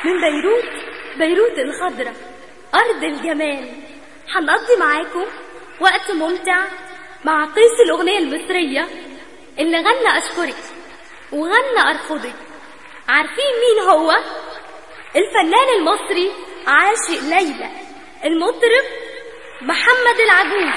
من بيروت بيروت الخضراء أرض الجمال هنقضي معاكم وقت ممتع مع قيس الأغنية المصرية اللي غنى أشكرك وغنى أرفضك عارفين مين هو؟ الفنان المصري عاشق ليلى المطرب محمد العجوز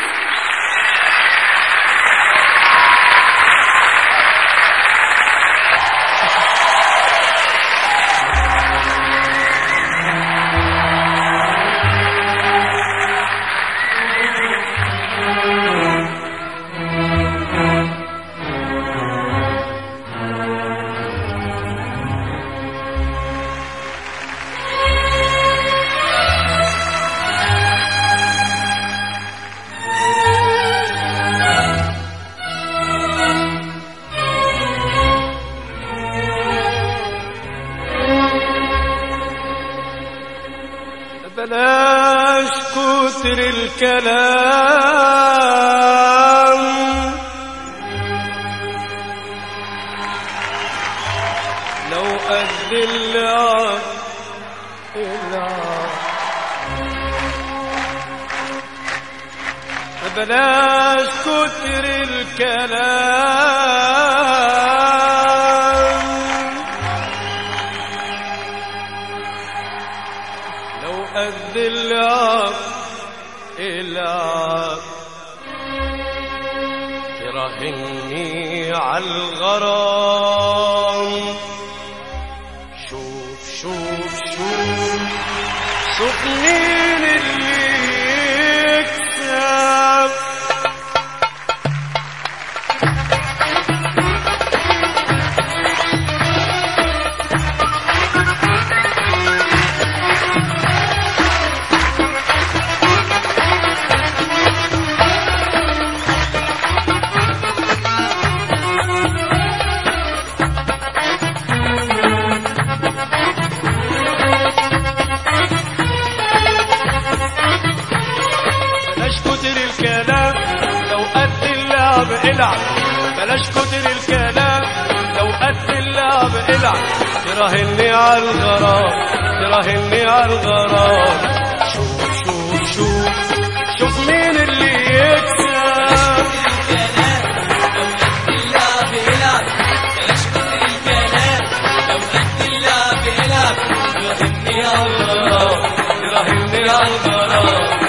بلاش كتر الكلام لو قد اللعب اللعب بلاش كتر الكلام لو قد اللعب العب تراهني عالغرام شوف شوف شوف شوف مين اللي يكسب بلاش كتر الكلام لو قد اللعب العب بلاش كتر الكلام لو قد اللعب العب تراهني على الغرام تراهني على الغرام شوف شوف شوف شوف مين اللي يكسب تراهني على الغرام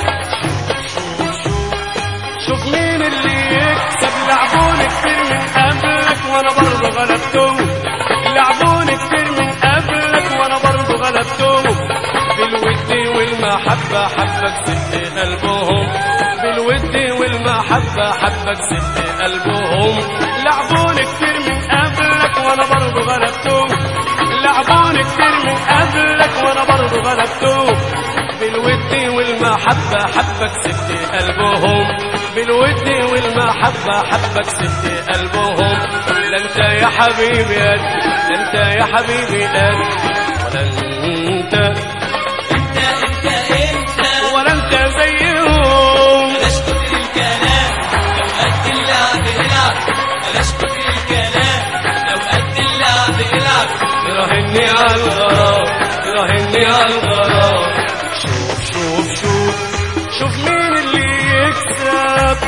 شوف مين اللي يكسب لعبوني كتير من قبلك وانا برضه غلبتهم لعبوني كتير من قبلك وانا برضه غلبتهم بالود والمحبة حبك سبت قلبهم بالود والمحبة حبك سبت قلبهم لعبوني كتير من قبلك وانا برضه غلبتهم لعبوني كتير من قبلك وانا برضه غلبتهم بالود والمحبة حبك سبت قلبهم بالود والمحبة حبك سبت قلبهم لا انت يا حبيبي قد لا انت يا حبيبي قد ولا انت انت انت انت ولا انت زيهم بلاش كتر الكلام لو قد اللعب العب بلاش كتر الكلام لو قد اللعب العب تراهني على الغرام تراهني على الغرام شوف شوف شوف شوف مين اللي يكسب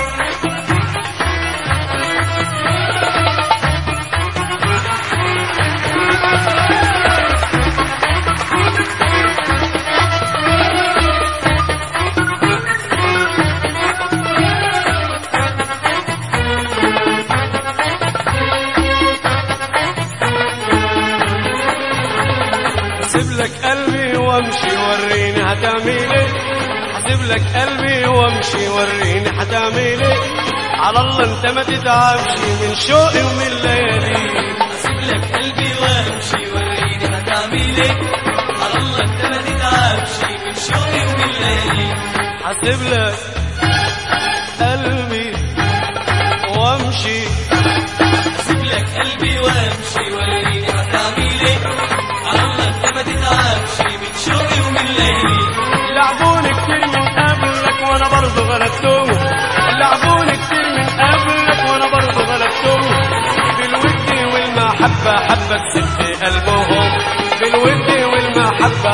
هسيب لك قلبي وامشي وريني هتعمل ايه هسيب لك قلبي وامشي وريني هتعمل ايه على الله انت ما تتعبش من شوقي ومن ليالي اسيب لك قلبي وامشي وريني هتعمل ايه على الله انت ما تتعبش من شوقي ومن ليالي هسيب لك قلبي وامشي اسيب لك قلبي وامشي وريني هتعمل ايه على الله انت ما تتعبش من شوقي ومن ليالي لعبوني كتير من قبلك وانا برضه غلبتهم لعبوني كتير من قبلك وانا برضه غلبتهم بالود والمحبة حبك سبت قلبهم بالود والمحبة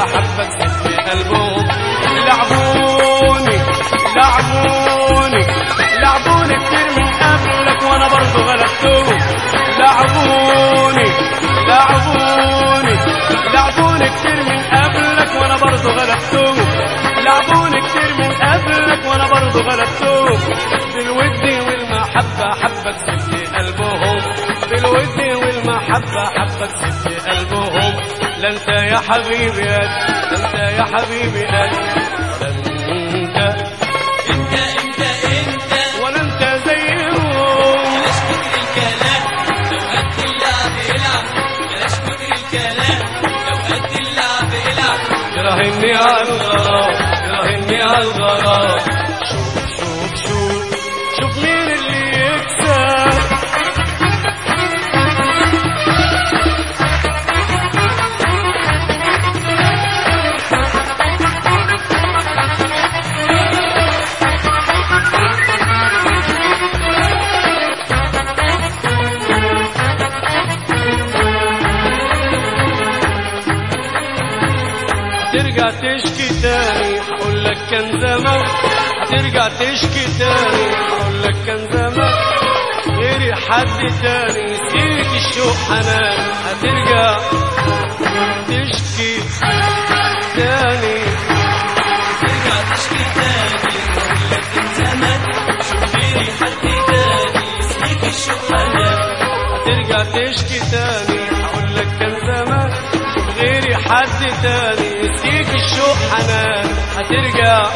حبك سبت قلبهم لعبوني لعبوني لعبوني كتير من قبلك وانا برضو غلبتهم لعبوني لعبوني لعبوني كتير من قبلك وانا برضو غلبتهم لعبوني كتير من قبلك وانا برضو غلبتهم بالود والمحبة حبك سبت قلبهم بالود والمحبة حبك سبت قلبهم لا انت يا حبيبي لا انت يا حبيبي لا انت انت انت انت ولا انت زيهم بلاش كتر الكلام لو قد اللعب العب بلاش كتر الكلام لو قد اللعب العب تراهني على الغرام تراهني على الغرام شوف شوف شوف شوف مين اللي يكسب هترجع تشكي تاني هقول لك كان زمان هترجع تشكي تاني هقول لك كان زمان غيري حد تاني نسيت الشوق حنان هترجع تشكي تاني ترجع تشكي تاني اقول لك من زمان شوف غيري حد تاني يسلك الشوق حنان هترجع تشكي تاني هقول لك كان زمان شوف غيري حد تاني نسيك الشوق حنان هترجع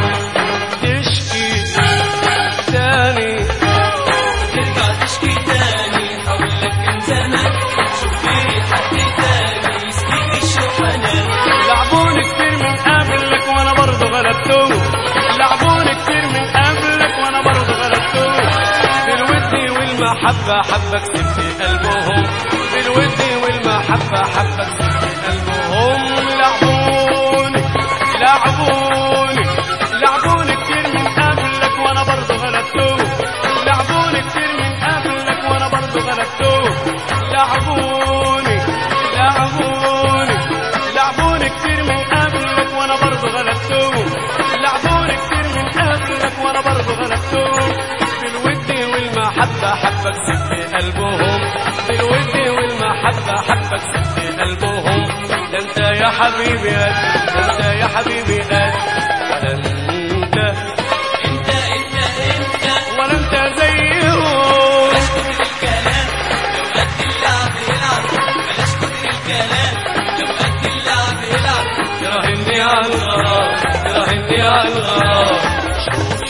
تشكي تاني ترجع تشكي تاني اقول لك من زمان شوف غيري حد تاني يسلك الشوق حنان لعبوني كتير من قبلك وانا برضه غلبتهم لعبوني كتير من قبلك وانا برضه غلبتهم بالود والمحبة حبك سبت قلبهم بالود والمحبة حبك سبت قلبهم لعبوني لعبوني لعبوني كتير من قبلك وانا برضه غلبتهم لعبوني كتير من قبلك وانا برضه غلبتهم لعبوني لعبوني لعبوني كتير من قبلك وانا برضه غلبتهم لعبوني كتير من قبلك وانا برضه غلبتهم بالود والمحبة حبك سبت قلبهم بالود والمحبة حبك سبت قلبهم ده انت يا حبيبي ده انت يا حبيبي ده ولا انت انت انت انت ولا انت زيهم بلاش كتر الكلام لو قد اللعب العب بلاش كتر الكلام لو قد اللعب العب تراهني على الغرام تراهني على الغرام